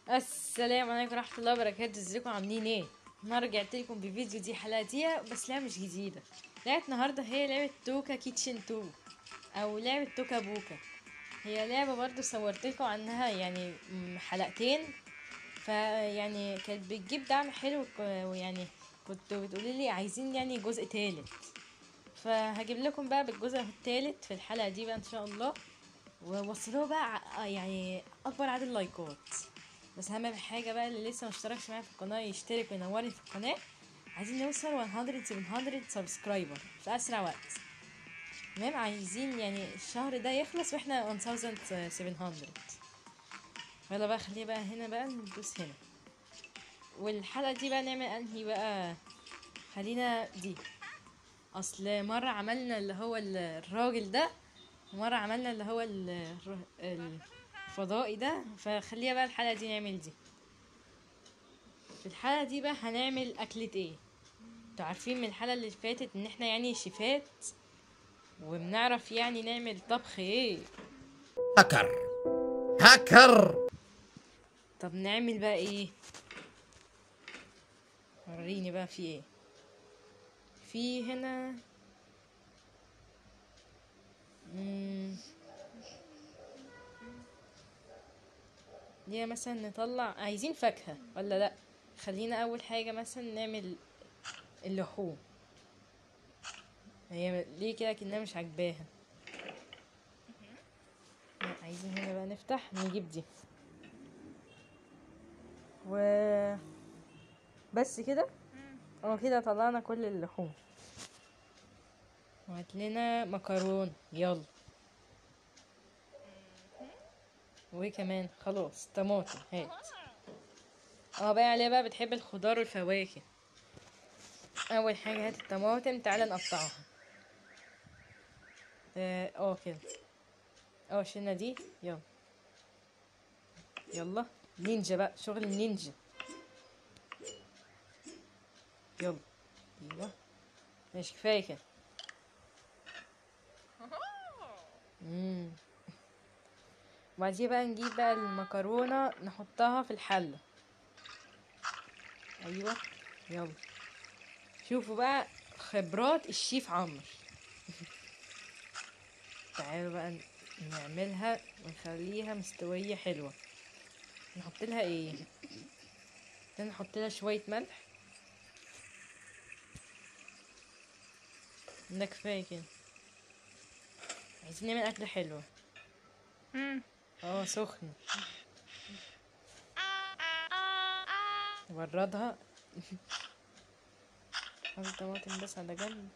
السلام عليكم ورحمة الله وبركاته ازيكم عاملين ايه؟ النهارده رجعت لكم بفيديو دي حلقة دي بس لعبة مش جديدة لعبة النهاردة هي لعبة توكا كيتشن 2 او لعبة توكا بوكا هي لعبة برضو صورت لكم عنها يعني م- حلقتين فيعني كانت بتجيب دعم حلو ك- ويعني كنتوا بتقولوا لي عايزين يعني جزء تالت فهجيب لكم بقى بالجزء التالت في الحلقة دي بقى ان شاء الله ووصلوا بقى ع- يعني اكبر عدد لايكات بس اهم حاجه بقى اللي لسه مشتركش معايا في القناه يشترك وينور لي في القناه عايزين نوصل 100 700 سبسكرايبر في اسرع وقت تمام عايزين يعني الشهر ده يخلص واحنا 1700 يلا بقى خليه بقى هنا بقى ندوس هنا والحلقه دي بقى نعمل انهي بقى خلينا دي اصل مره عملنا اللي هو ال- الراجل ده ومره عملنا اللي هو ال- الر- الفضائي ده فخليها بقى الحلقه دي نعمل دي في الحلقه دي بقى هنعمل اكله ايه انتوا عارفين من الحلقه اللي فاتت ان احنا يعني شيفات وبنعرف يعني نعمل طبخ ايه هاكر هاكر طب نعمل بقى ايه وريني بقى في ايه في هنا مم. ليه مثلا نطلع عايزين فاكهة ولا لا خلينا اول حاجة مثلا نعمل اللحوم هي ليه كده كأنها مش عاجباها لا، عايزين هنا بقى نفتح نجيب دي و بس كده اه كده طلعنا كل اللحوم وهات لنا مكرون يلا وكمان خلاص طماطم هات اه بقى عليها بقى بتحب الخضار والفواكه اول حاجه هات الطماطم تعالى نقطعها اه آه كده اه شلنا دي يلا يلا نينجا بقى شغل النينجا يلا ايوه ماشي كفايه كده امم وبعدين بقى نجيب بقى المكرونه نحطها في الحله ايوه يلا شوفوا بقى خبرات الشيف عمرو تعالوا بقى نعملها ونخليها مستويه حلوه نحط لها ايه ده نحط لها شويه ملح ده كفايه كده عايزين نعمل اكله حلوه اه سخن نبردها حط الطماطم بس على جنب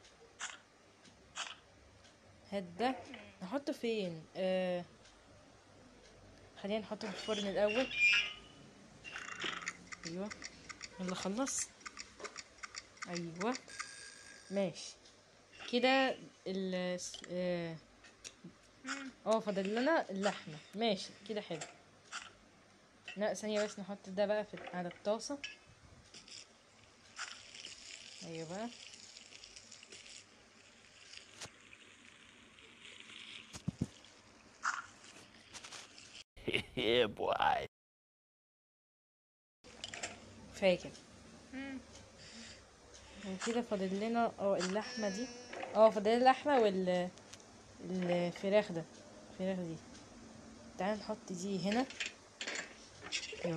هات ده نحطه فين آه خلينا نحطه في الفرن الاول ايوه يلا خلص ايوه ماشي كده ال اه اه فاضل لنا اللحمه ماشي كده حلو لا ثانيه بس نحط ده بقى في على الطاسه ايوه بقى yeah boy فاكر وكده فاضل لنا اه اللحمه دي اه فاضل لنا اللحمه وال الفراخ ده الفراخ دي تعال نحط دي هنا يلا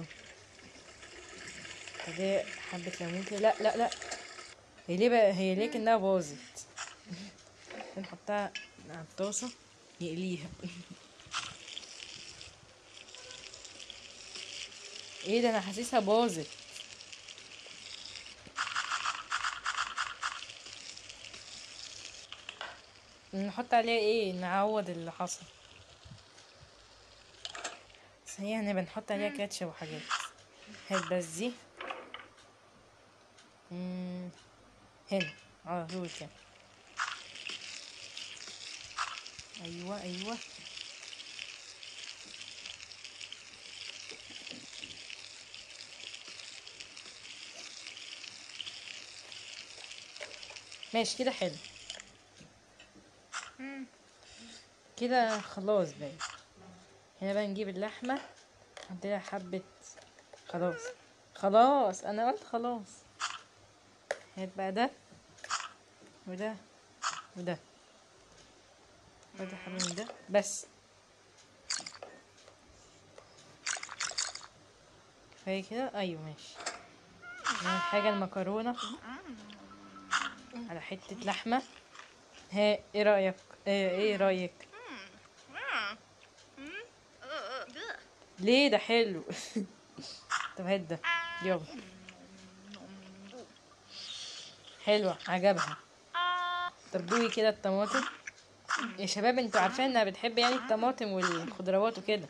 دي حبة ليمون كده لا لا لا هي ليه بقى هي ليه كأنها باظت نحطها على الطاسة نقليها ايه ده انا حاسسها باظت نحط عليها ايه نعوض اللي حصل بس هي هنبقى نحط عليها كاتشب وحاجات هات بس دي مم، هنا على طول كده ايوه ايوه ماشي كده حلو كده خلاص بقى هنا بقى نجيب اللحمة عندنا حبة خلاص خلاص انا قلت خلاص هات بقى ده وده وده وده حبة من ده بس كفاية كده ايوه ماشي نعمل حاجة المكرونة على حتة لحمة ها ايه رأيك ايه, ايه رأيك ليه ده حلو طب هات ده يلا حلوة عجبها طب دوقي كده الطماطم يا شباب انتوا عارفين انها بتحب يعني الطماطم والخضروات وكده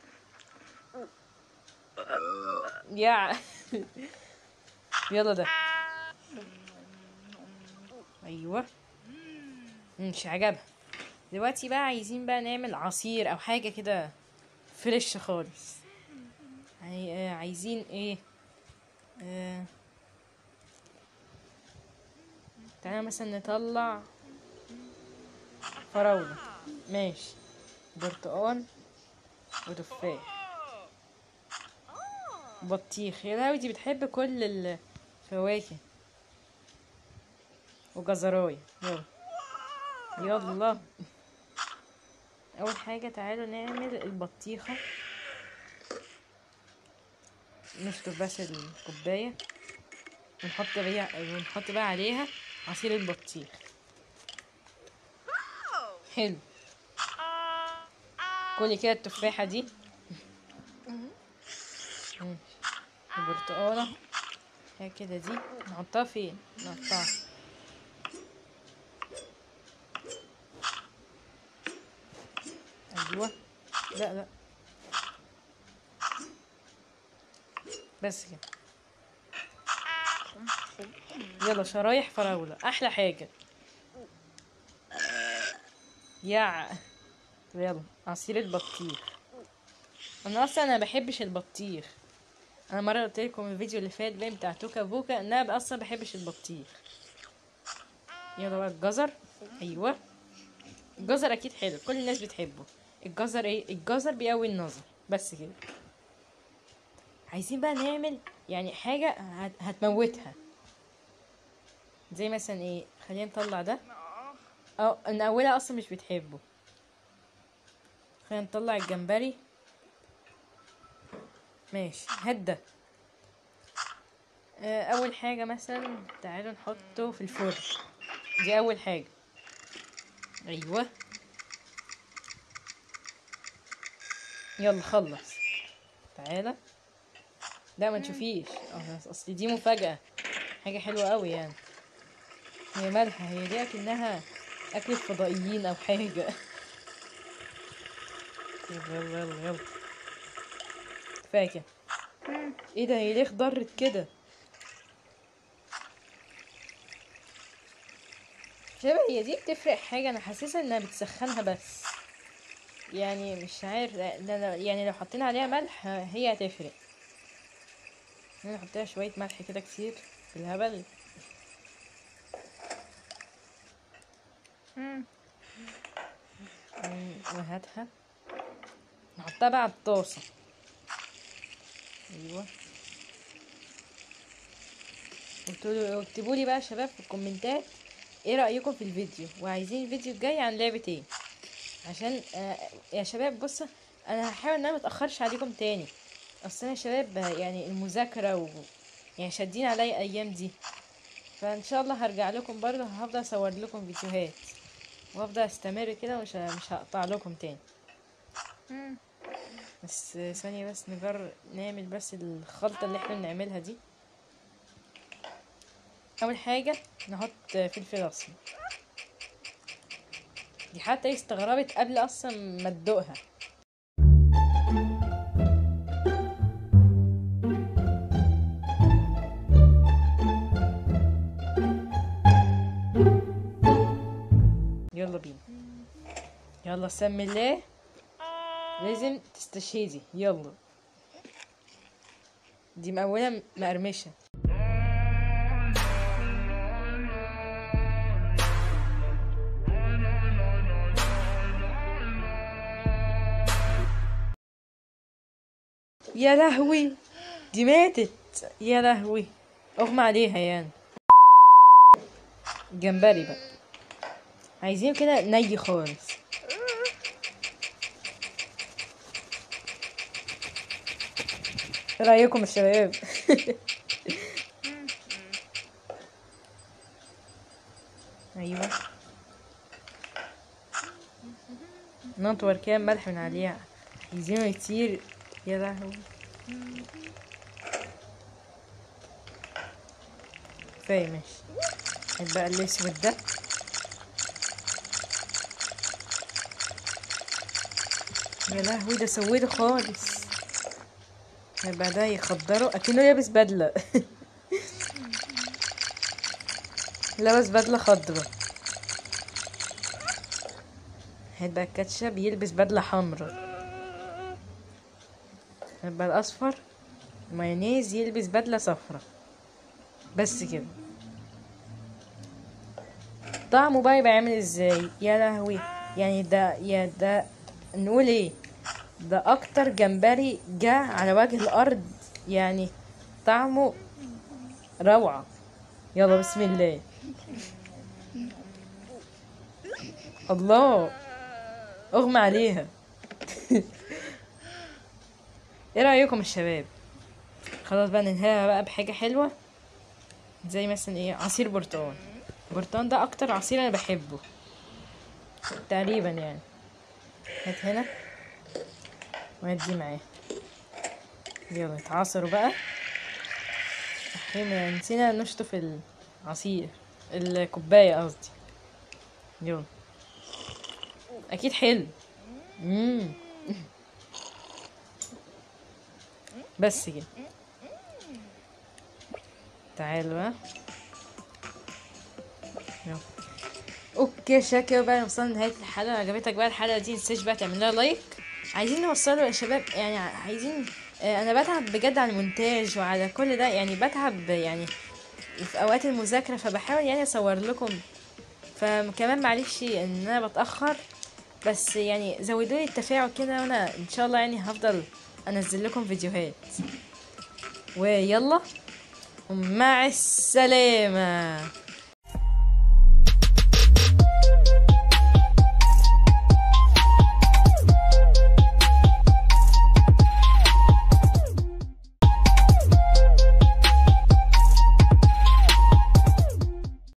يا يلا ده ايوه مش عجبها دلوقتي بقى عايزين بقى نعمل عصير او حاجه كده فريش خالص عاي- آه، عايزين ايه آه. تعالى مثلا نطلع فراولة ماشي برتقال وتفاح بطيخ يا لهوي دي بتحب كل الفواكه وجزراية يلا يلا اول حاجة تعالوا نعمل البطيخة نشطف بس الكوباية ونحط بقى ونحط بقى عليها عصير البطيخ حلو كلي كده التفاحة دي ماشي. البرتقالة هي كده دي نحطها فين نقطعها ايوه لا لا بس كده يلا شرايح فراولة احلى حاجة يا طب يلا عصير البطيخ انا اصلا انا بحبش البطيخ انا مره قلت لكم الفيديو اللي فات باين بتاع توكا بوكا ان انا اصلا بحبش البطيخ يلا بقى الجزر ايوه الجزر اكيد حلو كل الناس بتحبه الجزر ايه الجزر بيقوي النظر بس كده عايزين بقى نعمل يعني حاجه هت- هتموتها زي مثلا ايه خلينا نطلع ده اه ان اولها اصلا مش بتحبه خلينا نطلع الجمبري ماشي هات ده آه، اول حاجه مثلا تعالوا نحطه في الفرن دي اول حاجه ايوه يلا خلص تعالى لا ما تشوفيش اه اصل دي مفاجاه حاجه حلوه قوي يعني هي مالها هي دي اكنها اكل فضائيين او حاجه يلا يلا يلا يلا كفايه كده ايه ده هي ليه اخضرت كده شبه هي دي بتفرق حاجة أنا حاسسها إنها بتسخنها بس يعني مش عارف لا- لا- لا، يعني لو حطينا عليها ملح هي هتفرق أنا نحط لها شوية ملح كده كتير في الهبل مم، وهاتها نحطها بقى على الطاسة ايوه اكتبوا لي بقى يا شباب في الكومنتات ايه رأيكم في الفيديو وعايزين الفيديو الجاي عن لعبة ايه عشان آه يا شباب بص انا هحاول ان انا متأخرش عليكم تاني اصل انا يا شباب آه، يعني المذاكرة و يعني شادين عليا ايام دي فان شاء الله هرجع لكم برضه هفضل اصور لكم فيديوهات وافضل استمر كده مش ه- مش هقطع لكم تاني بس ثانية بس نجر نعمل بس الخلطة اللي احنا بنعملها دي أول حاجة نحط فلفل أسمر دي حتى استغربت قبل أصلا ما تدوقها يلا بينا يلا سمي الله لازم تستشهدي يلا دي مقولة مقرمشة يا لهوي دي ماتت يا لهوي اغمى عليها يعني جمبري بقى عايزين كده ني خالص ايه رايكم يا شباب ايوه نطور كده ملح من عليها عايزينه يطير يا لهوي كفايه ماشي هات بقى الاسود ده يا لهوي ده سويته خالص هيبقى ده يخضره اكنه لابس بدله لابس بدله خضرا هيبقى الكاتشب يلبس بدله حمراء هيبقى الاصفر مايونيز يلبس بدله صفرا بس كده طعمه بقى يبقى عامل ازاي يا لهوي يعني ده يا ده نقول ايه ده اكتر جمبري جه على وجه الارض يعني طعمه روعة يلا بسم الله الله اغمى عليها ايه رأيكم يا شباب خلاص بقى ننهيها بقى بحاجة حلوة زي مثلا ايه عصير برتقال البرتقال ده اكتر عصير انا بحبه تقريبا يعني هات هنا وهات دي معاه يلا اتعصروا بقى احنا نسينا نشطف العصير الكوباية قصدي يلا اكيد حلو مم. بس كده تعالوا بقى يلا اوكي شكرا بقى وصلنا لنهايه الحلقه لو عجبتك بقى الحلقه دي متنساش بقى تعمل لها لايك عايزين نوصله يا شباب يعني عايزين آه، انا بتعب بجد على المونتاج وعلى كل ده يعني بتعب يعني في اوقات المذاكره فبحاول يعني اصور لكم فكمان معلش ان انا بتاخر بس يعني زودوا لي التفاعل كده وانا ان شاء الله يعني هفضل انزل لكم فيديوهات ويلا مع السلامه